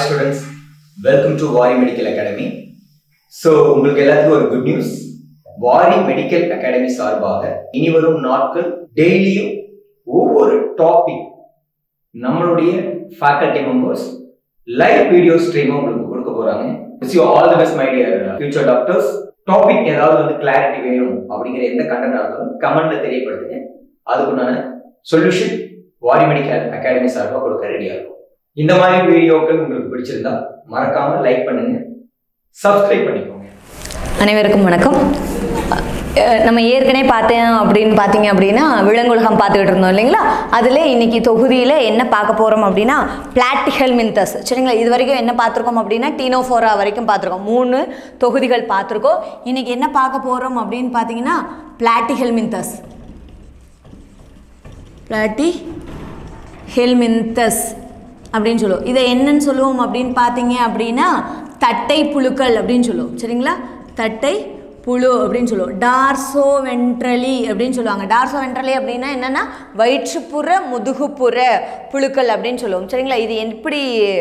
students welcome to Vari medical academy so உங்களுக்கு எல்லாத்துக்கும் ஒரு good news Vari medical academy சார்பாக இனி வரும் நாட்கள் டெய்லியும் ஒவ்வொரு டாபிக் நம்மளுடைய ஃபேக்கல்டி மெம்பர்ஸ் லைவ் வீடியோ ஸ்ட்ரீமும் உங்களுக்கு கொடுக்க போறாங்க you all the best my dear future doctors topic ஏதாவது வந்து கிளாரிட்டி வேணும் அப்படிங்கிற எந்த கண்டென்ட் ஆகும் கமெண்ட்ல தெரியப்படுத்துங்க அதுக்குண்டான சொல்யூஷன் வாரி மெடிக்கல் அகாடமி சார்பாக கொடுக்க ரெடியாக இருக்கும் இந்த மாதிரி வீடியோக்கள் உங்களுக்கு பிடிச்சிருந்தா மறக்காம லைக் பண்ணுங்க சப்ஸ்கிரைப் பண்ணிக்கோங்க அனைவருக்கும் வணக்கம் அஹ் நம்ம ஏற்கனவே பார்த்தேன் அப்படின்னு பார்த்தீங்க அப்படின்னா விலங்குலகம் பார்த்துக்கிட்டு இருந்தோம் இல்லைங்களா அதில் இன்னைக்கு தொகுதியில் என்ன பார்க்க போகிறோம் அப்படின்னா பிளாட்டிகல் மின்தஸ் சரிங்களா இது வரைக்கும் என்ன பார்த்துருக்கோம் அப்படின்னா டீனோஃபோரா வரைக்கும் பார்த்துருக்கோம் மூணு தொகுதிகள் பார்த்துருக்கோம் இன்னைக்கு என்ன பார்க்க போகிறோம் அப்படின்னு பார்த்தீங்கன்னா பிளாட்டிகல் மின்தஸ் பிளாட்டி ஹெல்மின்தஸ் அப்படின்னு சொல்லுவோம் இதை என்னன்னு சொல்லுவோம் அப்படின்னு பார்த்தீங்க அப்படின்னா தட்டை புழுக்கள் அப்படின்னு சொல்லுவோம் சரிங்களா தட்டை புழு அப்படின்னு சொல்லுவோம் டார்சோ வென்ட்ரலி அப்படின்னு சொல்லுவாங்க டார்சோ வென்ட்ரலி அப்படின்னா என்னென்னா வயிற்றுப்புற முதுகுப்புற புழுக்கள் அப்படின்னு சொல்லுவோம் சரிங்களா இது எப்படி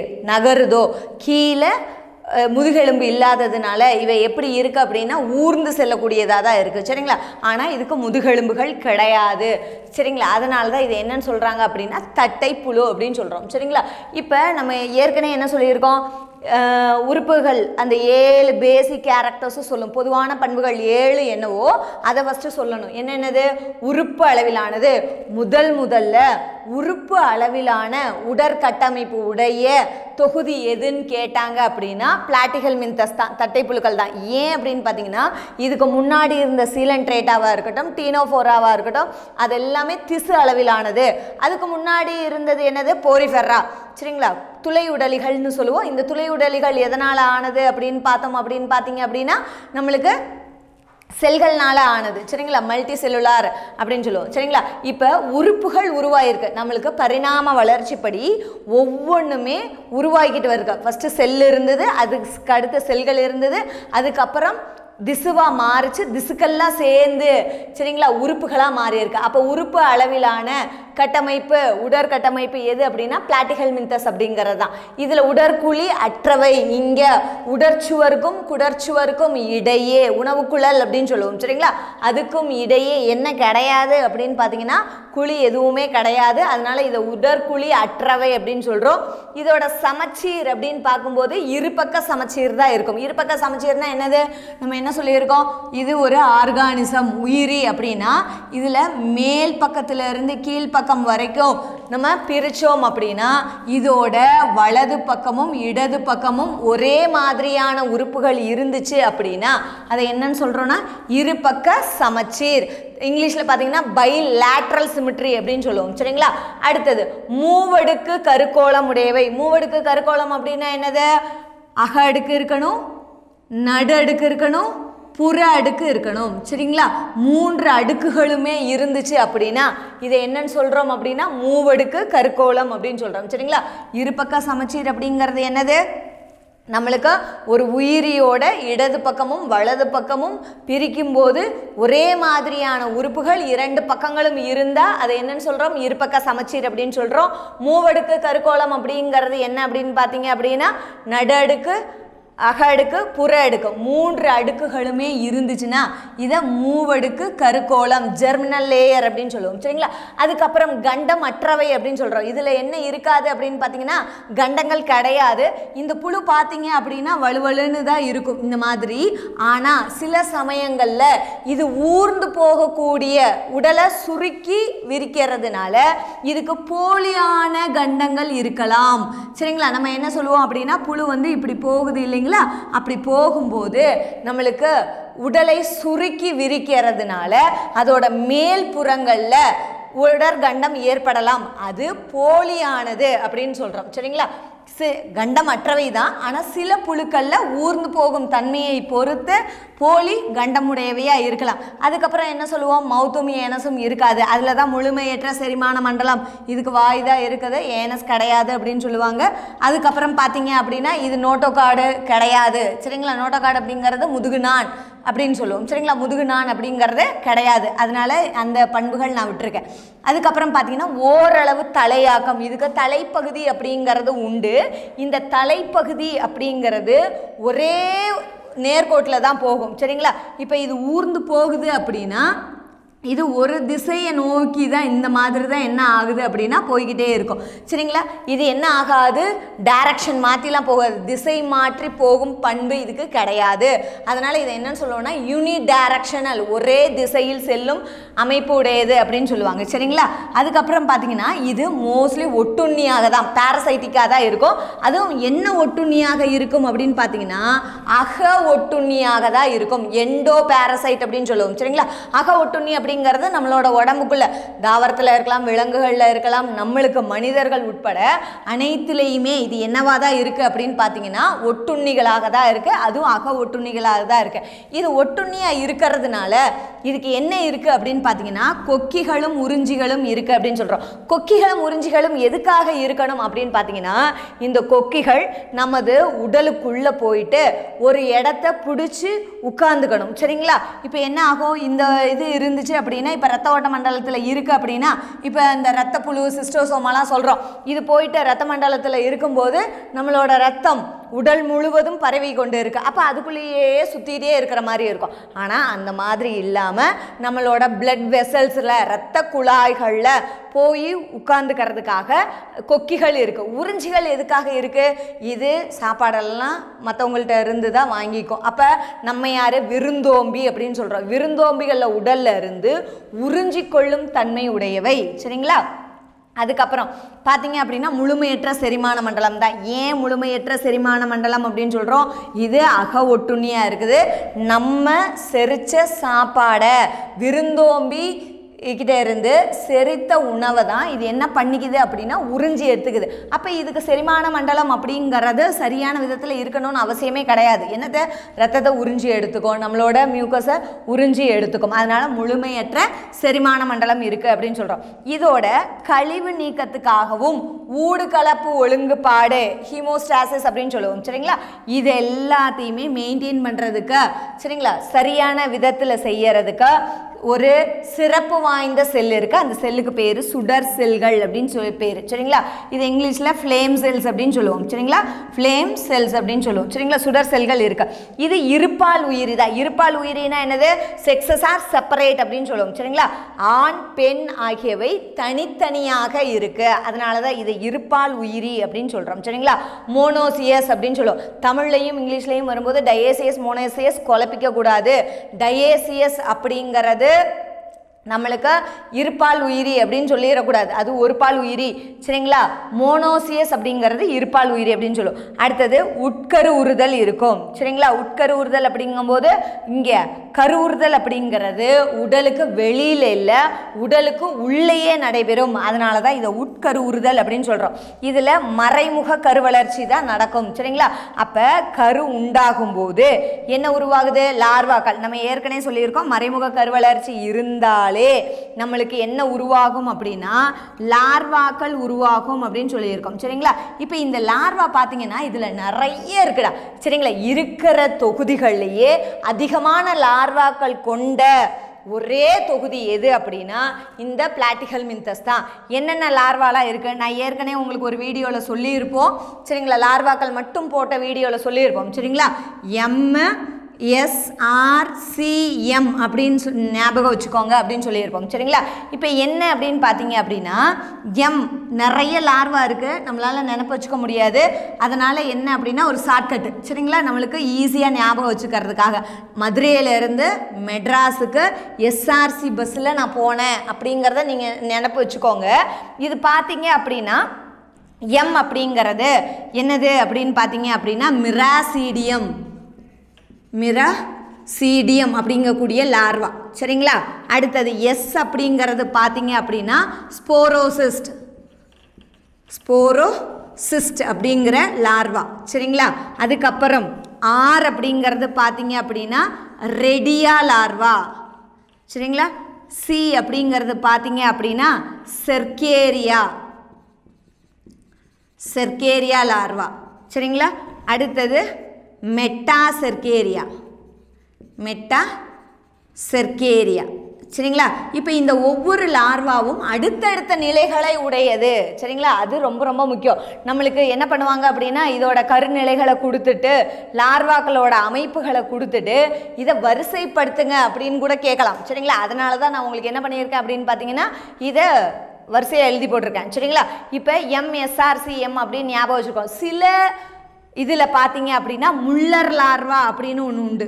நகருதோ கீழே அஹ், முதுகெலும்பு இல்லாததுனால இவை எப்படி இருக்கு அப்படின்னா ஊர்ந்து செல்லக்கூடியதாக தான் இருக்குது சரிங்களா ஆனால் இதுக்கு முதுகெலும்புகள் கிடையாது சரிங்களா அதனால தான் இது என்னன்னு சொல்கிறாங்க அப்படின்னா தட்டை புழு அப்படின்னு சொல்கிறோம் சரிங்களா இப்போ நம்ம ஏற்கனவே என்ன சொல்லியிருக்கோம் அஹ், உறுப்புகள் அந்த ஏழு பேசிக் கேரக்டர்ஸும் சொல்லும் பொதுவான பண்புகள் ஏழு என்னவோ அதை ஃபஸ்ட்டு சொல்லணும் என்னென்னது உறுப்பு அளவிலானது முதல் முதல்ல உறுப்பு அளவிலான உடற்கட்டமைப்பு உடைய தொகுதி எதுன்னு கேட்டாங்க அப்படின்னா பிளாட்டிகல் மின்தஸ் தான் தட்டைப்புழுக்கள் தான் ஏன் அப்படின்னு பார்த்தீங்கன்னா இதுக்கு முன்னாடி இருந்த சீலன்ட்ரேட்டாவாக இருக்கட்டும் டீனோஃபோராவாக இருக்கட்டும் அது எல்லாமே திசு அளவிலானது அதுக்கு முன்னாடி இருந்தது என்னது போரிஃபெர்ரா சரிங்களா துளை உடலிகள்னு சொல்லுவோம் இந்த துளை உடலிகள் எதனால் ஆனது அப்படின்னு பார்த்தோம் அப்படின்னு பார்த்தீங்க அப்படின்னா நம்மளுக்கு செல்கள்னால ஆனது சரிங்களா மல்டி செல்லுலார் அப்படின்னு சொல்லுவோம் சரிங்களா இப்போ உறுப்புகள் உருவாயிருக்கு நம்மளுக்கு பரிணாம வளர்ச்சிப்படி ஒவ்வொன்றுமே உருவாகிக்கிட்டு வருது ஃபஸ்ட்டு செல் இருந்தது அதுக்கு அடுத்த செல்கள் இருந்தது அதுக்கப்புறம் திசுவா மாறிச்சு திசுக்கெல்லாம் சேர்ந்து சரிங்களா உறுப்புகளாக மாறி இருக்கு அப்போ உறுப்பு அளவிலான கட்டமைப்பு உடற்கட்டமைப்பு எது அப்படின்னா பிளாட்டிகல் மின்தஸ் அப்படிங்கிறது தான் இதில் உடற்குழி அற்றவை இங்கே உடற்சுவருக்கும் குடற்சுவருக்கும் இடையே உணவுக்குழல் அப்படின்னு சொல்லுவோம் சரிங்களா அதுக்கும் இடையே என்ன கிடையாது அப்படின்னு பார்த்தீங்கன்னா குழி எதுவுமே கிடையாது அதனால இதை உடற்குழி அற்றவை அப்படின்னு சொல்கிறோம் இதோட சமச்சீர் அப்படின்னு பார்க்கும்போது இருபக்க சமச்சீர் தான் இருக்கும் இருபக்க சமச்சீர்னா என்னது நம்ம என்ன சொல்லியிருக்கோம் இது ஒரு ஆர்கானிசம் உயிரி அப்படின்னா இதில் மேல் பக்கத்துல இருந்து கீழ்ப்பக்கம் வரைக்கும் நம்ம பிரித்தோம் அப்படின்னா இதோட வலது பக்கமும் இடது பக்கமும் ஒரே மாதிரியான உறுப்புகள் இருந்துச்சு அப்படின்னா அதை என்னன்னு சொல்கிறோன்னா இருபக்க சமச்சீர் இங்கிலீஷில் பார்த்தீங்கன்னா பை லேட்ரல் சிமிட்ரி அப்படின்னு சொல்லுவோம் சரிங்களா அடுத்தது மூவடுக்கு கருக்கோளம் உடையவை மூவடுக்கு கருக்கோளம் அப்படின்னா என்னது அக அடுக்கு இருக்கணும் நடு அடுக்கு இருக்கணும் புற அடுக்கு இருக்கணும் சரிங்களா மூன்று அடுக்குகளுமே இருந்துச்சு அப்படின்னா இதை என்னன்னு சொல்கிறோம் அப்படின்னா மூவடுக்கு கருக்கோளம் அப்படின்னு சொல்கிறோம் சரிங்களா இருபக்க சமச்சீர் அப்படிங்கிறது என்னது நம்மளுக்கு ஒரு உயிரியோட இடது பக்கமும் வலது பக்கமும் பிரிக்கும்போது ஒரே மாதிரியான உறுப்புகள் இரண்டு பக்கங்களும் இருந்தால் அதை என்னன்னு சொல்கிறோம் இருபக்க சமச்சீர் அப்படின்னு சொல்கிறோம் மூவடுக்கு கருக்கோளம் அப்படிங்கிறது என்ன அப்படின்னு பார்த்தீங்க அப்படின்னா நடு அடுக்கு அக அடுக்கு புற அடுக்கு மூன்று அடுக்குகளுமே இருந்துச்சுன்னா இதை மூவடுக்கு கருக்கோளம் ஜெர்மினல் லேயர் அப்படின்னு சொல்லுவோம் சரிங்களா அதுக்கப்புறம் கண்டம் அற்றவை அப்படின்னு சொல்கிறோம் இதில் என்ன இருக்காது அப்படின்னு பார்த்தீங்கன்னா கண்டங்கள் கிடையாது இந்த புழு பார்த்தீங்க அப்படின்னா வலுவலுன்னு தான் இருக்கும் இந்த மாதிரி ஆனால் சில சமயங்களில் இது ஊர்ந்து போகக்கூடிய உடலை சுருக்கி விரிக்கிறதுனால இதுக்கு போலியான கண்டங்கள் இருக்கலாம் சரிங்களா நம்ம என்ன சொல்லுவோம் அப்படின்னா புழு வந்து இப்படி போகுது இல்லைங்களா அப்படி போகும்போது நம்மளுக்கு உடலை சுருக்கி விரிக்கிறதுனால அதோட மேல் புறங்களில் உடற்கண்டம் ஏற்படலாம் அது போலியானது அப்படின்னு சொல்கிறோம் சரிங்களா சி கண்டமற்றவை தான் ஆனால் சில புழுக்களில் ஊர்ந்து போகும் தன்மையை பொறுத்து போலி கண்டமுடையவையாக இருக்கலாம் அதுக்கப்புறம் என்ன சொல்லுவோம் மௌத்துமி ஏனஸும் இருக்காது அதில் தான் முழுமையற்ற செரிமான மண்டலம் இதுக்கு வாய் தான் இருக்குது ஏனஸ் கிடையாது அப்படின்னு சொல்லுவாங்க அதுக்கப்புறம் பார்த்தீங்க அப்படின்னா இது நோட்டோகாடு கிடையாது சரிங்களா நோட்டோகாடு அப்படிங்கிறது முதுகுநான் அப்படின்னு சொல்லுவோம் சரிங்களா முதுகுநான் அப்படிங்கிறது கிடையாது அதனால அந்த பண்புகள் நான் விட்டுருக்கேன் அதுக்கப்புறம் பார்த்தீங்கன்னா ஓரளவு தலையாக்கம் இதுக்கு தலைப்பகுதி அப்படிங்கிறது உண்டு இந்த தலைப்பகுதி அப்படிங்கிறது ஒரே நேர்கோட்டில் தான் போகும் சரிங்களா இப்போ இது ஊர்ந்து போகுது அப்படின்னா இது ஒரு திசையை நோக்கி தான் இந்த மாதிரி தான் என்ன ஆகுது அப்படின்னா போய்கிட்டே இருக்கும் சரிங்களா இது என்ன ஆகாது டைரக்ஷன் மாற்றிலாம் போகாது திசை மாற்றி போகும் பண்பு இதுக்கு கிடையாது அதனால் இதை என்னன்னு சொல்லுவோம்னா யூனி டைரக்ஷனல் ஒரே திசையில் செல்லும் அமைப்பு உடையது அப்படின்னு சொல்லுவாங்க சரிங்களா அதுக்கப்புறம் பார்த்தீங்கன்னா இது மோஸ்ட்லி ஒட்டுண்ணியாக தான் பேரசைட்டிக்காக தான் இருக்கும் அதுவும் என்ன ஒட்டுண்ணியாக இருக்கும் அப்படின்னு பார்த்தீங்கன்னா அக ஒட்டுண்ணியாக தான் இருக்கும் எண்டோ பேரசைட் அப்படின்னு சொல்லுவோம் சரிங்களா அக ஒட்டுண்ணி அப்படிங்கிறது நம்மளோட உடம்புக்குள்ள தாவரத்தில் இருக்கலாம் விலங்குகளில் இருக்கலாம் நம்மளுக்கு மனிதர்கள் உட்பட அனைத்துலேயுமே இது என்னவா தான் இருக்குது அப்படின்னு பார்த்தீங்கன்னா ஒட்டுண்ணிகளாக தான் இருக்குது அதுவும் அக ஒட்டுண்ணிகளாக தான் இருக்குது இது ஒட்டுண்ணியாக இருக்கிறதுனால இதுக்கு என்ன இருக்குது அப்படின்னு பார்த்தீங்கன்னா கொக்கிகளும் உறிஞ்சிகளும் இருக்குது அப்படின்னு சொல்கிறோம் கொக்கிகளும் உறிஞ்சிகளும் எதுக்காக இருக்கணும் அப்படின்னு பார்த்தீங்கன்னா இந்த கொக்கிகள் நமது உடலுக்குள்ளே போயிட்டு ஒரு இடத்த பிடிச்சி உட்காந்துக்கணும் சரிங்களா இப்போ என்ன ஆகும் இந்த இது இருந்துச்சு அப்படின்னா இப்போ ரத்த ஓட்ட மண்டலத்தில் இருக்குது அப்படின்னா இப்போ இந்த ரத்த புழு சிஸ்டோசோமாலாம் சொல்கிறோம் இது போயிட்டு ரத்த மண்டலத்தில் இருக்கும்போது நம்மளோட ரத்தம் உடல் முழுவதும் பரவி கொண்டு இருக்கு அப்போ அதுக்குள்ளேயே சுற்றிட்டே இருக்கிற மாதிரி இருக்கும் ஆனால் அந்த மாதிரி இல்லாமல் நம்மளோட பிளட் வெசல்ஸில் ரத்த குழாய்களில் போய் உட்கார்ந்துக்கிறதுக்காக கொக்கிகள் இருக்குது உறிஞ்சிகள் எதுக்காக இருக்குது இது சாப்பாடெல்லாம் மற்றவங்கள்ட்ட இருந்து தான் வாங்கிக்கும் அப்போ நம்ம யார் விருந்தோம்பி அப்படின்னு சொல்கிறோம் விருந்தோம்பிகளில் உடல்ல இருந்து உறிஞ்சி கொள்ளும் தன்மை உடையவை சரிங்களா அதுக்கப்புறம் பார்த்தீங்க அப்படின்னா முழுமையற்ற செரிமான மண்டலம் தான் ஏன் முழுமையற்ற செரிமான மண்டலம் அப்படின்னு சொல்கிறோம் இது அக ஒட்டுண்ணியாக இருக்குது நம்ம செரிச்ச சாப்பாடை விருந்தோம்பி கிட்ட இருந்து செரித்த உணவை தான் இது என்ன பண்ணிக்குது அப்படின்னா உறிஞ்சி எடுத்துக்குது அப்போ இதுக்கு செரிமான மண்டலம் அப்படிங்கிறது சரியான விதத்தில் இருக்கணும்னு அவசியமே கிடையாது என்னத்தை ரத்தத்தை உறிஞ்சி எடுத்துக்கும் நம்மளோட மியூக்கஸை உறிஞ்சி எடுத்துக்கும் அதனால முழுமையற்ற செரிமான மண்டலம் இருக்குது அப்படின்னு சொல்கிறோம் இதோட கழிவு நீக்கத்துக்காகவும் ஊடு கலப்பு ஒழுங்குபாடு ஹீமோஸ்டாசிஸ் அப்படின்னு சொல்லுவோம் சரிங்களா இது எல்லாத்தையுமே மெயின்டைன் பண்ணுறதுக்கு சரிங்களா சரியான விதத்தில் செய்யறதுக்கு ஒரு சிறப்பு வாய்ந்த செல் இருக்குது அந்த செல்லுக்கு பேர் சுடர் செல்கள் அப்படின்னு சொல்லி பேர் சரிங்களா இது இங்கிலீஷில் ஃப்ளேம் செல்ஸ் அப்படின்னு சொல்லுவோம் சரிங்களா ஃப்ளேம் செல்ஸ் அப்படின்னு சொல்லுவோம் சரிங்களா சுடர் செல்கள் இருக்கு இது இருப்பால் உயிரி தான் இருப்பால் உயிரினா என்னது செக்ஸஸ் ஆர் செப்பரேட் அப்படின்னு சொல்லுவோம் சரிங்களா ஆண் பெண் ஆகியவை தனித்தனியாக இருக்கு அதனால தான் இது இருப்பால் உயிரி அப்படின்னு சொல்கிறோம் சரிங்களா மோனோசியஸ் அப்படின்னு சொல்லுவோம் தமிழ்லையும் இங்கிலீஷ்லையும் வரும்போது டயேசியஸ் மோனோசியஸ் குழப்பிக்க கூடாது டயேசியஸ் அப்படிங்கிறது நம்மளுக்கு இருப்பால் உயிரி அப்படின்னு சொல்லிடக்கூடாது அது ஒரு பால் உயிரி சரிங்களா மோனோசியஸ் அப்படிங்கிறது இருப்பால் உயிரி அப்படின்னு சொல்லுவோம் அடுத்தது உட்கரு உறுதல் இருக்கும் சரிங்களா உட்கரு உறுதல் அப்படிங்கும்போது இங்கே கரு உறுதல் அப்படிங்கிறது உடலுக்கு வெளியில இல்லை உடலுக்கு உள்ளேயே நடைபெறும் அதனால தான் இதை உட்கரு உறுதல் அப்படின்னு சொல்கிறோம் இதில் மறைமுக கரு வளர்ச்சி தான் நடக்கும் சரிங்களா அப்போ கரு உண்டாகும் போது என்ன உருவாகுது லார்வாக்கள் நம்ம ஏற்கனவே சொல்லியிருக்கோம் மறைமுக கரு வளர்ச்சி இருந்தாலே நம்மளுக்கு என்ன உருவாகும் அப்படின்னா லார்வாக்கள் உருவாகும் அப்படின்னு சொல்லியிருக்கோம் சரிங்களா இப்போ இந்த லார்வா பார்த்தீங்கன்னா இதில் நிறைய இருக்குடா சரிங்களா இருக்கிற தொகுதிகள்லையே அதிகமான லார்வாக்கள் கொண்ட ஒரே தொகுதி எது அப்படின்னா இந்த பிளாட்டிகல் மின்தஸ் தான் என்னென்ன லார்வாலாம் இருக்குது நான் ஏற்கனவே உங்களுக்கு ஒரு வீடியோவில் சொல்லியிருப்போம் சரிங்களா லார்வாக்கள் மட்டும் போட்ட வீடியோவில் சொல்லியிருப்போம் சரிங்களா எம் எஸ்ஆர்சிஎம் அப்படின்னு சொ- ஞாபகம் வச்சுக்கோங்க அப்படின்னு சொல்லியிருப்போம் சரிங்களா இப்போ என்ன அப்படின்னு பார்த்தீங்க அப்படின்னா எம் நிறைய லார்வா இருக்குது நம்மளால் நினப்பு வச்சுக்க முடியாது அதனால் என்ன அப்படின்னா ஒரு ஷார்ட்கட்டு சரிங்களா நம்மளுக்கு ஈஸியாக ஞாபகம் வச்சுக்கிறதுக்காக மதுரையிலேருந்து மெட்ராஸுக்கு எஸ்ஆர்சி பஸ்ஸில் நான் போனேன் அப்படிங்கிறத நீங்கள் நினப்பு வச்சுக்கோங்க இது பார்த்தீங்க அப்படின்னா எம் அப்படிங்கிறது என்னது அப்படின்னு பார்த்தீங்க அப்படின்னா மிராசீடியம் மிரா சீடியம் அப்படிங்கக்கூடிய லார்வா சரிங்களா அடுத்தது எஸ் அப்படிங்கிறது பார்த்தீங்க அப்படின்னா ஸ்போரோசிஸ்ட் ஸ்போரோசிஸ்ட் அப்படிங்கிற லார்வா சரிங்களா அதுக்கப்புறம் ஆர் அப்படிங்கிறது பார்த்தீங்க அப்படின்னா ரெடியா லார்வா சரிங்களா சி அப்படிங்கிறது பார்த்தீங்க அப்படின்னா செர்கேரியா செர்கேரியா லார்வா சரிங்களா அடுத்தது மெட்டா செர்கேரியா மெட்டா செர்கேரியா சரிங்களா இப்போ இந்த ஒவ்வொரு லார்வாவும் அடுத்தடுத்த நிலைகளை உடையது சரிங்களா அது ரொம்ப ரொம்ப முக்கியம் நம்மளுக்கு என்ன பண்ணுவாங்க அப்படின்னா இதோட கருநிலைகளை கொடுத்துட்டு லார்வாக்களோட அமைப்புகளை கொடுத்துட்டு இதை வரிசைப்படுத்துங்க அப்படின்னு கூட கேட்கலாம் சரிங்களா அதனால தான் நான் உங்களுக்கு என்ன பண்ணியிருக்கேன் அப்படின்னு பார்த்தீங்கன்னா இதை வரிசையை எழுதி போட்டிருக்கேன் சரிங்களா இப்போ எம்எஸ்ஆர்சிஎம் அப்படின்னு ஞாபகம் வச்சுருக்கோம் சில இதில் பார்த்தீங்க அப்படின்னா முள்ளர் லார்வா அப்படின்னு ஒன்று உண்டு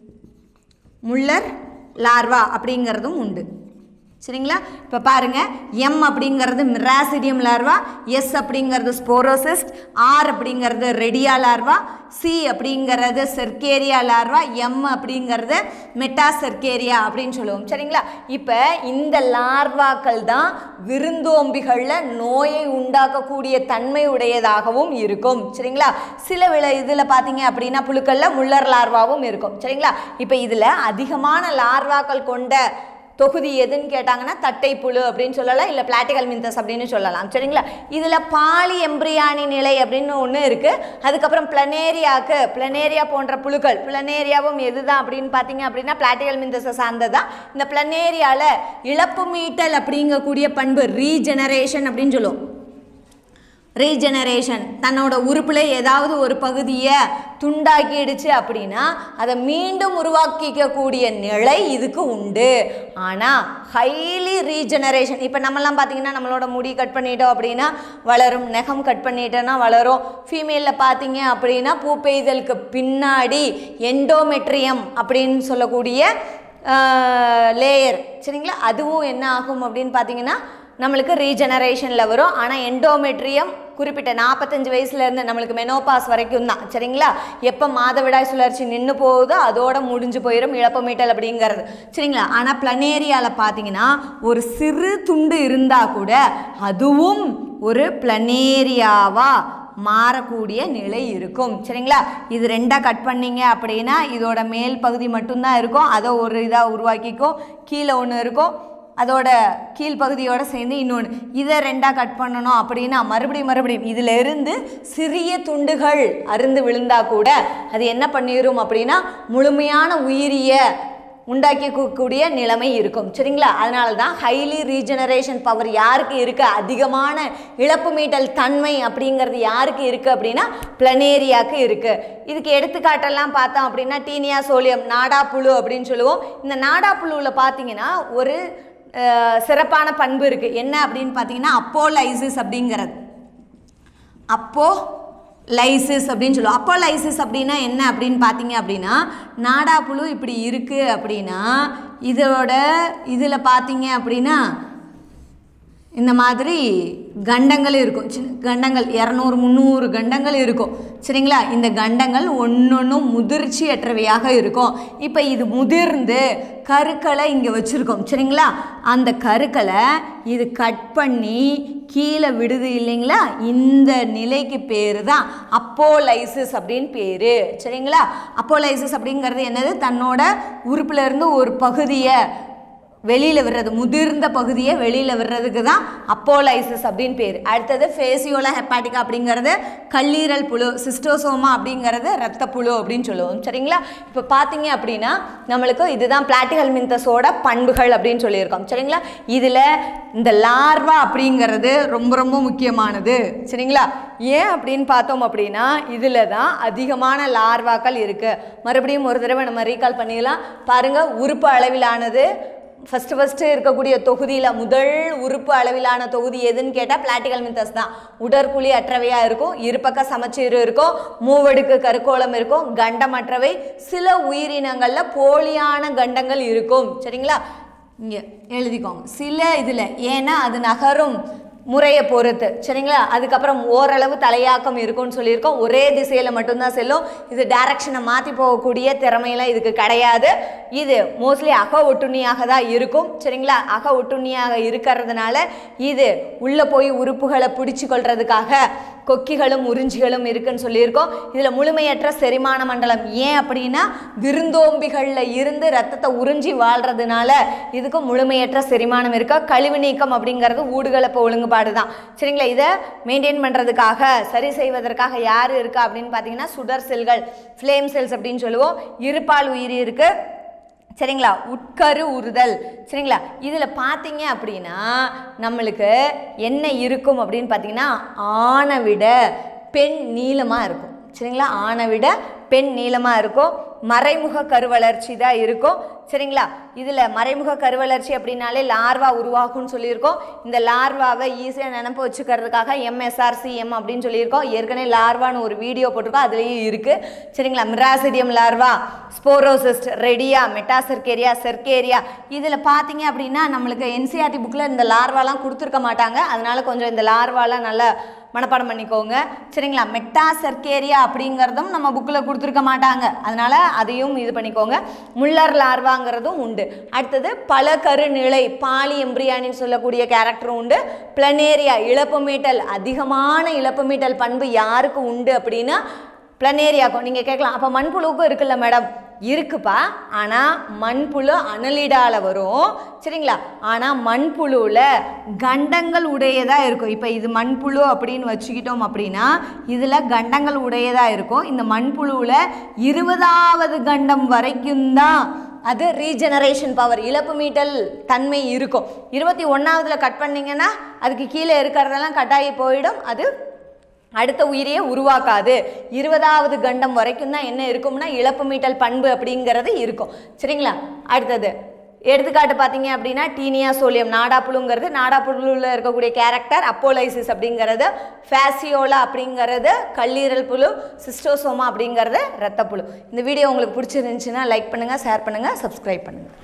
முள்ளர் லார்வா அப்படிங்கிறதும் உண்டு சரிங்களா இப்போ பாருங்க எம் அப்படிங்கிறது மிராசிடியம் லார்வா எஸ் அப்படிங்கிறது ஸ்போரோசிஸ்ட் ஆர் அப்படிங்கிறது ரெடியா லார்வா சி அப்படிங்கிறது செர்கேரியா லார்வா எம் அப்படிங்கிறது மெட்டா செர்கேரியா அப்படின்னு சொல்லுவோம் சரிங்களா இப்போ இந்த லார்வாக்கள் தான் விருந்தோம்பிகளில் நோயை உண்டாக்கக்கூடிய தன்மை உடையதாகவும் இருக்கும் சரிங்களா சில வில இதில் பார்த்தீங்க அப்படின்னா புழுக்களில் முள்ளர் லார்வாவும் இருக்கும் சரிங்களா இப்போ இதில் அதிகமான லார்வாக்கள் கொண்ட தொகுதி எதுன்னு கேட்டாங்கன்னா தட்டைப்புழு அப்படின்னு சொல்லலாம் இல்லை பிளாட்டிகல் மிந்தஸ் அப்படின்னு சொல்லலாம் சரிங்களா இதில் பாலி எம்பிரியானி நிலை அப்படின்னு ஒன்று இருக்குது அதுக்கப்புறம் பிளனேரியாவுக்கு பிளனேரியா போன்ற புழுக்கள் பிளனேரியாவும் எதுதான் அப்படின்னு பார்த்தீங்க அப்படின்னா பிளாட்டிகல் மிந்தஸை சார்ந்ததான் இந்த பிளனேரியாவில் இழப்பு மீட்டல் அப்படிங்கக்கூடிய பண்பு ரீஜெனரேஷன் அப்படின்னு சொல்லுவோம் ரீஜெனரேஷன் தன்னோட உறுப்பில் ஏதாவது ஒரு பகுதியை துண்டாக்கிடுச்சு அப்படின்னா அதை மீண்டும் உருவாக்கிக்கக்கூடிய நிலை இதுக்கு உண்டு ஆனால் ஹைலி ரீஜெனரேஷன் இப்போ நம்மலாம் பார்த்தீங்கன்னா நம்மளோட முடி கட் பண்ணிட்டோம் அப்படின்னா வளரும் நெகம் கட் பண்ணிட்டோன்னா வளரும் ஃபீமேலில் பார்த்தீங்க அப்படின்னா பூ பெய்தலுக்கு பின்னாடி எண்டோமெட்ரியம் அப்படின்னு சொல்லக்கூடிய லேயர் சரிங்களா அதுவும் என்ன ஆகும் அப்படின்னு பார்த்தீங்கன்னா நம்மளுக்கு ரீஜெனரேஷனில் வரும் ஆனால் எண்டோமெட்ரியம் குறிப்பிட்ட நாற்பத்தஞ்சு வயசுலேருந்து நம்மளுக்கு மெனோபாஸ் வரைக்கும் தான் சரிங்களா எப்போ மாதவிடாய் சுழற்சி நின்று போகுதோ அதோட முடிஞ்சு போயிடும் இழப்பு மீட்டல் அப்படிங்கிறது சரிங்களா ஆனால் பிளனேரியாவில் பார்த்தீங்கன்னா ஒரு சிறு துண்டு இருந்தால் கூட அதுவும் ஒரு பிளனேரியாவா மாறக்கூடிய நிலை இருக்கும் சரிங்களா இது ரெண்டாக கட் பண்ணீங்க அப்படின்னா இதோட மேல் பகுதி மட்டும்தான் இருக்கும் அதை ஒரு இதாக உருவாக்கிக்கும் கீழே ஒன்று இருக்கும் அதோட கீழ்ப்பகுதியோட சேர்ந்து இன்னொன்று இதை ரெண்டாக கட் பண்ணணும் அப்படின்னா மறுபடியும் மறுபடியும் இதில் இருந்து சிறிய துண்டுகள் அருந்து விழுந்தா கூட அது என்ன பண்ணிடும் அப்படின்னா முழுமையான உயிரிய உண்டாக்கிக்கூடிய நிலைமை இருக்கும் சரிங்களா அதனால தான் ஹைலி ரீஜெனரேஷன் பவர் யாருக்கு இருக்குது அதிகமான இழப்பு மீட்டல் தன்மை அப்படிங்கிறது யாருக்கு இருக்குது அப்படின்னா பிளனேரியாவுக்கு இருக்குது இதுக்கு எடுத்துக்காட்டெல்லாம் பார்த்தோம் அப்படின்னா டீனியா சோலியம் நாடா புழு அப்படின்னு சொல்லுவோம் இந்த நாடா புழுவில் பார்த்தீங்கன்னா ஒரு அஹ், சிறப்பான பண்பு இருக்குது என்ன அப்படின்னு பார்த்தீங்கன்னா அப்போலைசிஸ் அப்படிங்கிறது அப்போ லைசிஸ் அப்படின்னு சொல்லுவோம் அப்போ லைசிஸ் அப்படின்னா என்ன அப்படின்னு பார்த்தீங்க அப்படின்னா நாடாப்புழு இப்படி இருக்குது அப்படின்னா இதோட இதில் பார்த்தீங்க அப்படின்னா இந்த மாதிரி கண்டங்கள் இருக்கும் சின்ன கண்டங்கள் இரநூறு முந்நூறு கண்டங்கள் இருக்கும் சரிங்களா இந்த கண்டங்கள் ஒன்றொன்றும் முதிர்ச்சியற்றவையாக இருக்கும் இப்போ இது முதிர்ந்து கருக்களை இங்கே வச்சுருக்கோம் சரிங்களா அந்த கருக்களை இது கட் பண்ணி கீழே விடுது இல்லைங்களா இந்த நிலைக்கு பேர் தான் அப்போலைசிஸ் அப்படின்னு பேர் சரிங்களா அப்போலைசிஸ் அப்படிங்கிறது என்னது தன்னோட உறுப்புல இருந்து ஒரு பகுதியை வெளியில் விடுறது முதிர்ந்த பகுதியை வெளியில் விடுறதுக்கு தான் அப்போலைசிஸ் அப்படின்னு பேர் அடுத்தது ஃபேசியோலா ஹெப்பாட்டிகா அப்படிங்கிறது கல்லீரல் புழு சிஸ்டோசோமா அப்படிங்கிறது ரத்த புழு அப்படின்னு சொல்லுவோம் சரிங்களா இப்போ பார்த்தீங்க அப்படின்னா நம்மளுக்கு இதுதான் பிளாட்டிகல் மிந்தஸோட பண்புகள் அப்படின்னு சொல்லியிருக்கோம் சரிங்களா இதில் இந்த லார்வா அப்படிங்கிறது ரொம்ப ரொம்ப முக்கியமானது சரிங்களா ஏன் அப்படின்னு பார்த்தோம் அப்படின்னா இதில் தான் அதிகமான லார்வாக்கள் இருக்குது மறுபடியும் ஒரு தடவை நம்ம ரீகால் பண்ணிடலாம் பாருங்கள் உறுப்பு அளவிலானது ஃபஸ்ட்டு ஃபஸ்ட்டு இருக்கக்கூடிய தொகுதியில் முதல் உறுப்பு அளவிலான தொகுதி எதுன்னு கேட்டால் பிளாட்டிகல் மித்தஸ் தான் உடற்குழி அற்றவையாக இருக்கும் இருபக்க சமச்சீர் இருக்கும் மூவடுக்கு கருக்கோளம் இருக்கும் கண்டமற்றவை சில உயிரினங்களில் போலியான கண்டங்கள் இருக்கும் சரிங்களா இங்கே எழுதிக்கோங்க சில இதில் ஏன்னா அது நகரும் முறையை பொறுத்து சரிங்களா அதுக்கப்புறம் ஓரளவு தலையாக்கம் இருக்கும்னு சொல்லியிருக்கோம் ஒரே திசையில் மட்டும்தான் செல்லும் இது டைரக்ஷனை மாற்றி போகக்கூடிய திறமையெல்லாம் இதுக்கு கிடையாது இது மோஸ்ட்லி அக ஒட்டுண்ணியாக தான் இருக்கும் சரிங்களா அக ஒட்டுண்ணியாக இருக்கிறதுனால இது உள்ளே போய் உறுப்புகளை பிடிச்சு கொள்றதுக்காக கொக்கிகளும் உறிஞ்சிகளும் இருக்குன்னு சொல்லியிருக்கோம் இதில் முழுமையற்ற செரிமான மண்டலம் ஏன் அப்படின்னா விருந்தோம்பிகளில் இருந்து ரத்தத்தை உறிஞ்சி வாழ்றதுனால இதுக்கு முழுமையற்ற செரிமானம் இருக்கா கழிவு நீக்கம் அப்படிங்கிறது ஊடுகலப்பு ஒழுங்குபாடு தான் சரிங்களா இதை மெயின்டைன் பண்ணுறதுக்காக சரி செய்வதற்காக யார் இருக்கா அப்படின்னு பார்த்தீங்கன்னா சுடர் செல்கள் ஃப்ளேம் செல்ஸ் அப்படின்னு சொல்லுவோம் இருபால் உயிரி இருக்குது சரிங்களா உட்கரு உறுதல் சரிங்களா இதில் பார்த்தீங்க அப்படின்னா நம்மளுக்கு என்ன இருக்கும் அப்படின்னு பார்த்தீங்கன்னா ஆணை விட பெண் நீளமாக இருக்கும் சரிங்களா ஆணை விட பெண் நீளமாக இருக்கும் மறைமுக கருவளர்ச்சி தான் இருக்கும் சரிங்களா இதில் மறைமுக கருவளர்ச்சி அப்படின்னாலே லார்வா உருவாகும்னு சொல்லியிருக்கோம் இந்த லார்வாவை ஈஸியாக நினப்பு வச்சுக்கிறதுக்காக எம்எஸ்ஆர்சிஎம் அப்படின்னு சொல்லியிருக்கோம் ஏற்கனவே லார்வான்னு ஒரு வீடியோ போட்டிருக்கோம் அதுலேயும் இருக்குது சரிங்களா மிராசிடியம் லார்வா ஸ்போரோசிஸ்ட் ரெடியா மெட்டாசர்கேரியா செர்கேரியா இதில் பார்த்தீங்க அப்படின்னா நம்மளுக்கு என்சிஆர்டி புக்கில் இந்த லார்வாலாம் கொடுத்துருக்க மாட்டாங்க அதனால கொஞ்சம் இந்த லார்வாலாம் நல்லா மனப்பாடம் பண்ணிக்கோங்க சரிங்களா மெட்டா சர்க்கேரியா அப்படிங்கிறதும் நம்ம புக்கில் கொடுத்துருக்க மாட்டாங்க அதனால் அதையும் இது பண்ணிக்கோங்க முள்ளர் லார்வாங்கிறதும் உண்டு அடுத்தது பல கருநிலை பாலி எம்பிரியானின்னு சொல்லக்கூடிய கேரக்டரும் உண்டு பிளனேரியா இழப்பு மீட்டல் அதிகமான இழப்பு மீட்டல் பண்பு யாருக்கு உண்டு அப்படின்னா பிளனேரியாக்கும் நீங்கள் கேட்கலாம் அப்போ மண்புழுவுக்கும் இருக்குல்ல மேடம் இருக்குப்பா ஆனால் மண்புழு அனலிடால வரும் சரிங்களா ஆனால் மண்புழுவில் கண்டங்கள் உடையதாக இருக்கும் இப்போ இது மண்புழு அப்படின்னு வச்சுக்கிட்டோம் அப்படின்னா இதில் கண்டங்கள் உடையதாக இருக்கும் இந்த மண்புழுவில் இருபதாவது கண்டம் வரைக்கும் தான் அது ரீஜெனரேஷன் பவர் இழப்பு மீட்டல் தன்மை இருக்கும் இருபத்தி ஒன்றாவதுல கட் பண்ணிங்கன்னா அதுக்கு கீழே இருக்கிறதெல்லாம் கட்டாயி போயிடும் அது அடுத்த உயிரையே உருவாக்காது இருபதாவது கண்டம் வரைக்கும் தான் என்ன இருக்கும்னா இழப்பு மீட்டல் பண்பு அப்படிங்கிறது இருக்கும் சரிங்களா அடுத்தது எடுத்துக்காட்டு பார்த்தீங்க அப்படின்னா டீனியா சோலியம் நாடாப்புழுங்கிறது நாடாப்புழுவில் இருக்கக்கூடிய கேரக்டர் அப்போலைசிஸ் அப்படிங்கிறது ஃபேசியோலா அப்படிங்கிறது கல்லீரல் புழு சிஸ்டோசோமா அப்படிங்கிறது ரத்தப்புழு இந்த வீடியோ உங்களுக்கு பிடிச்சிருந்துச்சுன்னா லைக் பண்ணுங்கள் ஷேர் பண்ணுங்கள் சப்ஸ்கிரைப் பண்ணுங்கள்